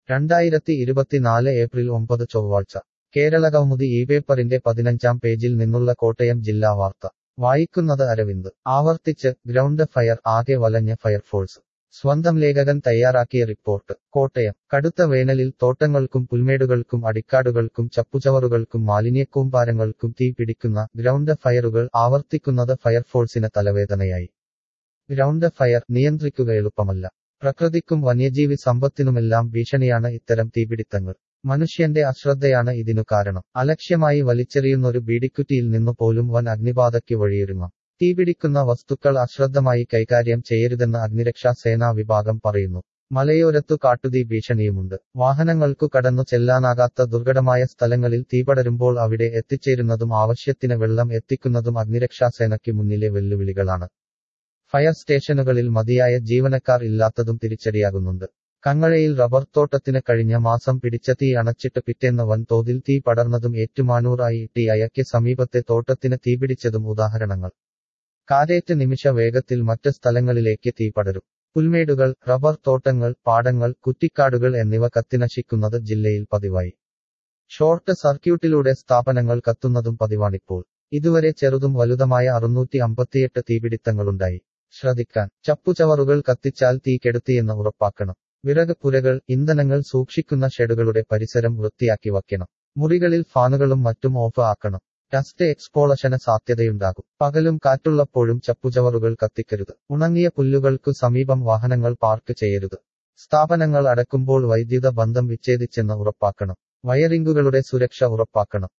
രണ്ടായിരത്തി ഇരുപത്തിനാല് ഏപ്രിൽ ഒമ്പത് ചൊവ്വാഴ്ച കേരളകൗമുദി ഈ പേപ്പറിന്റെ പതിനഞ്ചാം പേജിൽ നിന്നുള്ള കോട്ടയം ജില്ലാ വാർത്ത വായിക്കുന്നത് അരവിന്ദ് ആവർത്തിച്ച് ഗ്രൗണ്ട് ഫയർ ആകെ വലഞ്ഞ ഫയർഫോഴ്സ് സ്വന്തം ലേഖകൻ തയ്യാറാക്കിയ റിപ്പോർട്ട് കോട്ടയം കടുത്ത വേനലിൽ തോട്ടങ്ങൾക്കും പുൽമേടുകൾക്കും അടിക്കാടുകൾക്കും ചപ്പുചവറുകൾക്കും മാലിന്യക്കൂമ്പാരങ്ങൾക്കും തീ പിടിക്കുന്ന ഗ്രൗണ്ട് ഫയറുകൾ ആവർത്തിക്കുന്നത് ഫയർഫോഴ്സിന് തലവേദനയായി ഗ്രൗണ്ട് ഫയർ നിയന്ത്രിക്കുക എളുപ്പമല്ല പ്രകൃതിക്കും വന്യജീവി സമ്പത്തിനുമെല്ലാം ഭീഷണിയാണ് ഇത്തരം തീപിടിത്തങ്ങൾ മനുഷ്യന്റെ അശ്രദ്ധയാണ് ഇതിനു കാരണം അലക്ഷ്യമായി വലിച്ചെറിയുന്നൊരു ബീഡിക്കുറ്റിയിൽ നിന്നു പോലും വൻ അഗ്നിബാധയ്ക്ക് വഴിയൊരുങ്ങാം തീപിടിക്കുന്ന വസ്തുക്കൾ അശ്രദ്ധമായി കൈകാര്യം ചെയ്യരുതെന്ന് അഗ്നിരക്ഷാ സേനാ വിഭാഗം പറയുന്നു മലയോരത്തു കാട്ടുതീ ഭീഷണിയുമുണ്ട് വാഹനങ്ങൾക്കു കടന്നു ചെല്ലാനാകാത്ത ദുർഘടമായ സ്ഥലങ്ങളിൽ തീപടരുമ്പോൾ അവിടെ എത്തിച്ചേരുന്നതും ആവശ്യത്തിന് വെള്ളം എത്തിക്കുന്നതും അഗ്നിരക്ഷാസേനയ്ക്ക് മുന്നിലെ വെല്ലുവിളികളാണ് ഫയർ സ്റ്റേഷനുകളിൽ മതിയായ ജീവനക്കാർ ഇല്ലാത്തതും തിരിച്ചടിയാകുന്നുണ്ട് കങ്ങഴയിൽ റബ്ബർ തോട്ടത്തിന് കഴിഞ്ഞ മാസം പിടിച്ച തീ അണച്ചിട്ട് പിറ്റേന്ന് വൻതോതിൽ തീ പടർന്നതും ഏറ്റുമാനൂറായി ടി അയയ്ക്ക് സമീപത്തെ തോട്ടത്തിന് തീപിടിച്ചതും ഉദാഹരണങ്ങൾ കാരേറ്റ് നിമിഷ വേഗത്തിൽ മറ്റ് സ്ഥലങ്ങളിലേക്ക് തീ പടരും പുൽമേടുകൾ റബ്ബർ തോട്ടങ്ങൾ പാടങ്ങൾ കുറ്റിക്കാടുകൾ എന്നിവ കത്തിനശിക്കുന്നത് ജില്ലയിൽ പതിവായി ഷോർട്ട് സർക്യൂട്ടിലൂടെ സ്ഥാപനങ്ങൾ കത്തുന്നതും പതിവാണിപ്പോൾ ഇതുവരെ ചെറുതും വലുതുമായ അറുന്നൂറ്റി അമ്പത്തിയെട്ട് തീപിടിത്തങ്ങളുണ്ടായി ശ്രദ്ധിക്കാൻ ചപ്പുചവറുകൾ കത്തിച്ചാൽ തീ കെടുത്തിയെന്ന് ഉറപ്പാക്കണം വിറക് പുരകൾ ഇന്ധനങ്ങൾ സൂക്ഷിക്കുന്ന ഷെഡുകളുടെ പരിസരം വൃത്തിയാക്കി വയ്ക്കണം മുറികളിൽ ഫാനുകളും മറ്റും ഓഫ് ആക്കണം ഡസ്റ്റ് എക്സ്പോളഷന് സാധ്യതയുണ്ടാകും പകലും കാറ്റുള്ളപ്പോഴും ചപ്പുചവറുകൾ കത്തിക്കരുത് ഉണങ്ങിയ പുല്ലുകൾക്കു സമീപം വാഹനങ്ങൾ പാർക്ക് ചെയ്യരുത് സ്ഥാപനങ്ങൾ അടക്കുമ്പോൾ വൈദ്യുത ബന്ധം വിച്ഛേദിച്ചെന്ന് ഉറപ്പാക്കണം വയറിംഗുകളുടെ സുരക്ഷ ഉറപ്പാക്കണം